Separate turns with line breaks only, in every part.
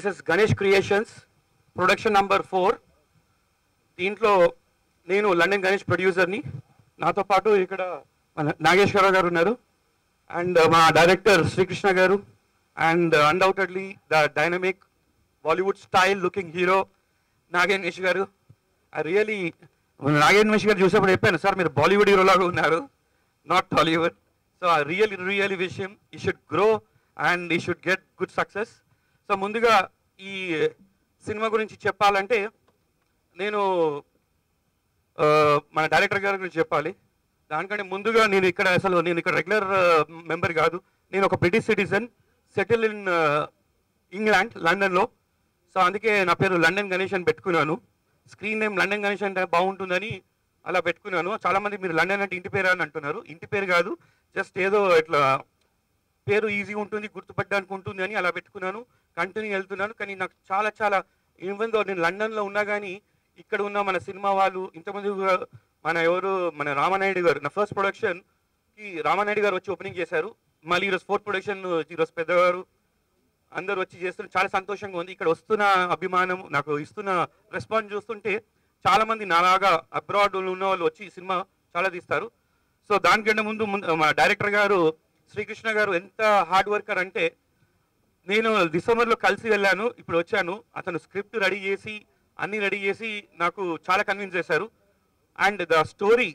this is Ganesh creations production number four దీంట్లో నేను London Ganesh ప్రొడ్యూసర్ని నాతో పాటు ఇక్కడ మన నాగేశ్వరరావు గారు ఉన్నారు అండ్ మా director Srikrishna garu and undoubtedly the dynamic Bollywood style looking hero Nagesh garu I really Nagesh గారు చూసేప్పుడు చెప్పాను సార్ మీరు బాలీవుడ్ హీరో లాగా ఉన్నారు not Tollywood so I really really విషయం he should grow and he should get good success so ముందుగా ఈ సినిమా గురించి చెప్పాలంటే నేను ఆ, మన డైరెక్టర్ గారి గురించి చెప్పాలి దానికంటే ముందుగా నేను ఇక్కడ అసలు నేను ఇక్కడ రెగ్యులర్ మెంబర్ కాదు నేను ఒక British citizen settle in England లండన్లో సో అందుకే నా పేరు లండన్ గణేష్ అని పెట్టుకున్నాను స్క్రీన్ నేమ్ లండన్ గణేష్ అంటే బాగుంటుందని అలా పెట్టుకున్నాను చాలామంది మీరు లండన్ అంటే ఇంటి పేరు అని అంటున్నారు ఇంటి పేరు కాదు జస్ట్ ఏదో ఇట్లా పేరు ఈజీగా ఉంటుంది గుర్తుపట్టడానికి ఉంటుంది అని అలా పెట్టుకున్నాను కంటిన్యూ వెళ్తున్నాను కానీ నాకు చాలా చాలా ఈవెన్ దో నేను లండన్లో ఉన్నా కానీ ఇక్కడ ఉన్న మన సినిమా వాళ్ళు ఇంతమంది కూడా మన ఎవరు మన రామానాయుడు గారు నా ఫస్ట్ ప్రొడక్షన్కి రామానాయుడు గారు వచ్చి ఓపెనింగ్ చేశారు మళ్ళీ ఈరోజు ఫోర్త్ ప్రొడక్షన్ ఈరోజు పెద్దగారు అందరూ వచ్చి చేస్తున్నారు చాలా సంతోషంగా ఉంది ఇక్కడ వస్తున్న అభిమానం నాకు ఇస్తున్న రెస్పాన్స్ చూస్తుంటే చాలా మంది నాలాగా అబ్రాడ్ ఉన్న వాళ్ళు వచ్చి ఈ సినిమా చాలా తీస్తారు సో దానికంటే ముందు ముందు మా డైరెక్టర్ గారు శ్రీకృష్ణ గారు ఎంత హార్డ్ వర్కర్ అంటే నేను డిసెంబర్లో కలిసి వెళ్ళాను ఇప్పుడు వచ్చాను అతను స్క్రిప్ట్ రెడీ చేసి అన్ని రెడీ చేసి నాకు చాలా కన్విన్స్ చేశారు అండ్ ద స్టోరీ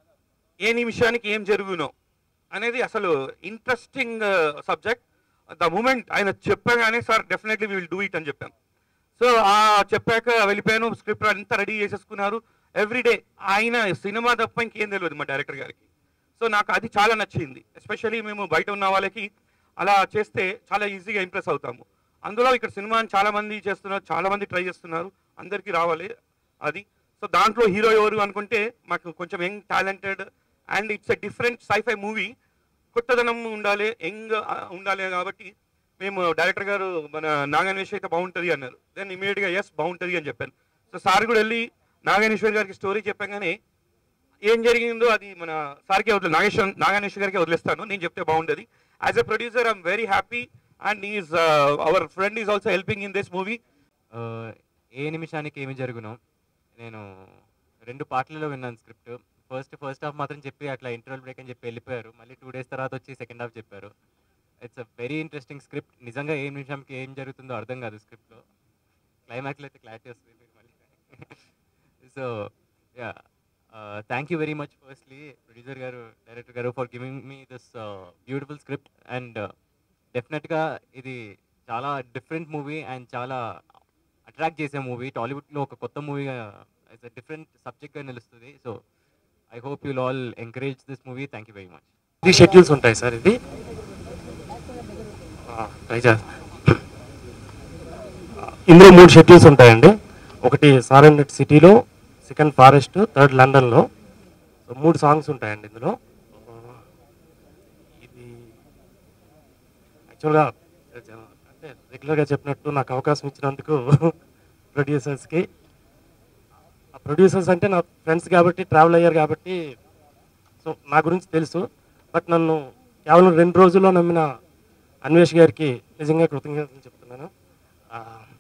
ఏ నిమిషానికి ఏం జరుగునో అనేది అసలు ఇంట్రెస్టింగ్ సబ్జెక్ట్ ద మూమెంట్ ఆయన చెప్పగానే sir definitely we will do it అని చెప్పాను సో ఆ చెప్పాక వెళ్ళిపోయాను స్క్రిప్ట్ అంతా రెడీ చేసేసుకున్నారు ఎవ్రీడే ఆయన సినిమా తప్ప ఇంకేం తెలియదు మా డైరెక్టర్ గారికి సో నాకు అది చాలా నచ్చింది ఎస్పెషల్లీ మేము బయట ఉన్న వాళ్ళకి అలా చేస్తే చాలా ఈజీగా ఇంప్రెస్ అవుతాము అందులో ఇక్కడ సినిమాని చాలా మంది చేస్తున్నారు చాలా మంది ట్రై చేస్తున్నారు అందరికీ రావాలి అది సో దాంట్లో హీరో ఎవరు అనుకుంటే మాకు కొంచెం young talented and it's a different scifi movie కొత్తదనం ఉండాలి యంగ్ ఉండాలి కాబట్టి మేము డైరెక్టర్ గారు మన నాగన్వేష్ అయితే బాగుంటుంది అన్నారు దెన్ ఇమీడియట్గా ఎస్ బాగుంటుంది అని చెప్పాను సో సార్ కూడా వెళ్ళి నాగేశ్వర్ గారికి స్టోరీ చెప్పగానే ఏం జరిగిందో అది మన సార్కే వదిలే నాగేశ్వర్ నాగేశ్వర్ గారికి వదిలేస్తాను నేను చెప్తే బాగుంటుంది as a producer I'm very happy and is our friend is also helping in this movie
ఆ, ఏ నిమిషానికి ఏమి జరుగునో నేను రెండు పార్ట్లలో విన్నాను స్క్రిప్ట్ ఫస్ట్ ఫస్ట్ హాఫ్ మాత్రం చెప్పి అట్లా ఇంటర్వల్ బ్రేక్ అని చెప్పి వెళ్ళిపోయారు మళ్ళీ టూ డేస్ తర్వాత వచ్చి సెకండ్ హాఫ్ చెప్పారు it's a very interesting script నిజంగా ఏ నిమిషంకి ఏం జరుగుతుందో అర్థం కాదు స్క్రిప్ట్లో క్లైమాక్స్లో అయితే క్లారిటీ వస్తుంది మీరు మళ్ళీ so yeah thank you very much firstly producer garu director garu for giving me this beautiful script and డెఫినెట్గా ఇది చాలా డిఫరెంట్ మూవీ అండ్ చాలా అట్రాక్ట్ చేసే మూవీ టాలీవుడ్లో ఒక కొత్త మూవీగా ఇట్స్ అ డిఫరెంట్ సబ్జెక్ట్గా నిలుస్తుంది so I hope you'll all encourage this movie thank you very much
three schedules ఉంటాయి సార్ ఇది ట్రై చేస్తా ఇందులో మూడు షెడ్యూల్స్ ఉంటాయండి ఒకటి సారెండెట్ సిటీలో సెకండ్ ఫారెస్ట్ థర్డ్ లండన్లో సో మూడు సాంగ్స్ ఉంటాయండి ఇందులో ఆ, ఇది యాక్చువల్గా అంటే రెగ్యులర్గా చెప్పినట్టు నాకు అవకాశం ఇచ్చినందుకు ప్రొడ్యూసర్స్కి ఆ ప్రొడ్యూసర్స్ అంటే నా ఫ్రెండ్స్ కాబట్టి ట్రావెల్ అయ్యారు కాబట్టి సో నా గురించి తెలుసు బట్ నన్ను కేవలం రెండు రోజుల్లో నమ్మిన అన్వేష్ గారికి నిజంగా కృతజ్ఞతలు చెప్తున్నాను ఆ,